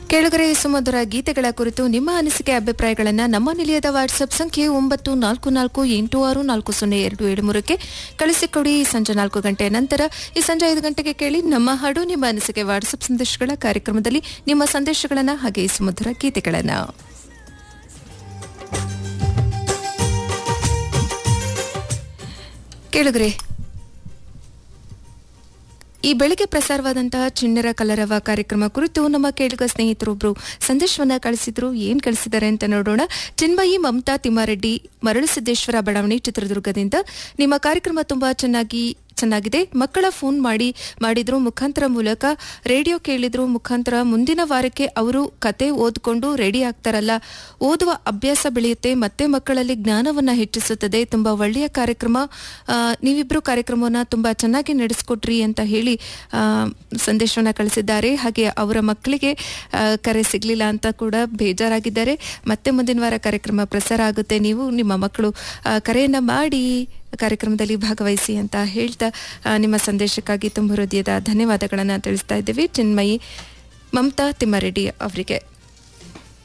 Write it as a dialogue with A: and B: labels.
A: ಕೆಳಗರೆ ಸುಮಧುರ ಗೀತೆಗಳ ಕುರಿತು ನಿಮ್ಮ ಅನಿಸಿಕೆ ಅಭಿಪ್ರಾಯಗಳನ್ನು ನಮ್ಮ ನಿಲಯದ ವಾಟ್ಸ್ಆಪ್ ಸಂಖ್ಯೆ ಒಂಬತ್ತು ನಾಲ್ಕು ನಾಲ್ಕು ಎಂಟು ಆರು ನಾಲ್ಕು ಸೊನ್ನೆ ಎರಡು ಏಳು ಮೂರಕ್ಕೆ ಕಳಿಸಿಕೊಡಿ ಈ ಸಂಜೆ ನಾಲ್ಕು ಗಂಟೆಯ ನಂತರ ಈ ಸಂಜೆ ಐದು ಗಂಟೆಗೆ ಕೇಳಿ ನಮ್ಮ ಹಾಡು ನಿಮ್ಮ ಅನಿಸಿಕೆ ವಾಟ್ಸ್ಆಪ್ ಸಂದೇಶಗಳ ಕಾರ್ಯಕ್ರಮದಲ್ಲಿ ನಿಮ್ಮ ಸಂದೇಶಗಳನ್ನು ಹಾಗೆ ಈ ಸುಮಧುರ ಗೀತೆಗಳನ್ನು ಕೇಳುಗರೆ ಈ ಬೆಳಿಗ್ಗೆ ಪ್ರಸಾರವಾದಂತಹ ಚಿಣ್ಣರ ಕಲರವ ಕಾರ್ಯಕ್ರಮ ಕುರಿತು ನಮ್ಮ ಕೇಳುಗ ಸ್ನೇಹಿತರೊಬ್ರು ಸಂದೇಶವನ್ನ ಕಳಿಸಿದ್ರು ಏನ್ ಕಳಿಸಿದ್ದಾರೆ ಅಂತ ನೋಡೋಣ ಚಿನ್ಮಯಿ ಮಮತಾ ತಿಮ್ಮಾರೆಡ್ಡಿ ಮರಳುಸಿದ್ದೇಶ್ವರ ಬಡಾವಣೆ ಚಿತ್ರದುರ್ಗದಿಂದ ನಿಮ್ಮ ಕಾರ್ಯಕ್ರಮ ತುಂಬಾ ಚೆನ್ನಾಗಿ ಚೆನ್ನಾಗಿದೆ ಮಕ್ಕಳ ಫೋನ್ ಮಾಡಿ ಮಾಡಿದ್ರು ಮುಖಾಂತರ ಮೂಲಕ ರೇಡಿಯೋ ಕೇಳಿದ್ರು ಮುಖಾಂತರ ಮುಂದಿನ ವಾರಕ್ಕೆ ಅವರು ಕತೆ ಓದ್ಕೊಂಡು ರೆಡಿ ಆಗ್ತಾರಲ್ಲ ಓದುವ ಅಭ್ಯಾಸ ಬೆಳೆಯುತ್ತೆ ಮತ್ತೆ ಮಕ್ಕಳಲ್ಲಿ ಜ್ಞಾನವನ್ನ ಹೆಚ್ಚಿಸುತ್ತದೆ ತುಂಬಾ ಒಳ್ಳೆಯ ಕಾರ್ಯಕ್ರಮ ಆ, ನೀವಿಬ್ರು ಕಾರ್ಯಕ್ರಮವನ್ನ ತುಂಬಾ ಚೆನ್ನಾಗಿ ನಡೆಸ್ಕೊಟ್ರಿ ಅಂತ ಹೇಳಿ ಆ, ಸಂದೇಶವನ್ನ ಕಳಿಸಿದ್ದಾರೆ ಹಾಗೆ ಅವರ ಮಕ್ಕಳಿಗೆ ಆ, ಕರೆ ಸಿಗ್ಲಿಲ್ಲ ಅಂತ ಕೂಡ ಬೇಜಾರಾಗಿದ್ದಾರೆ ಮತ್ತೆ ಮುಂದಿನ ವಾರ ಕಾರ್ಯಕ್ರಮ ಪ್ರಸಾರ ಆಗುತ್ತೆ ನೀವು ನಿಮ್ಮ ಮಕ್ಕಳು ಆ, ಕರೆಯನ್ನ ಮಾಡಿ ಕಾರ್ಯಕ್ರಮದಲ್ಲಿ ಭಾಗವಹಿಸಿ ಅಂತ ಹೇಳ್ತಾ ಆ, ನಿಮ್ಮ ಸಂದೇಶಕ್ಕಾಗಿ ತುಂಬ ಹೃದಯದ ಧನ್ಯವಾದಗಳನ್ನು ತಿಳಿಸ್ತಾ ಇದ್ದೀವಿ ಚಿನ್ಮಯಿ ಮಮತಾ ತಿಮ್ಮಾರೆಡ್ಡಿ ಅವರಿಗೆ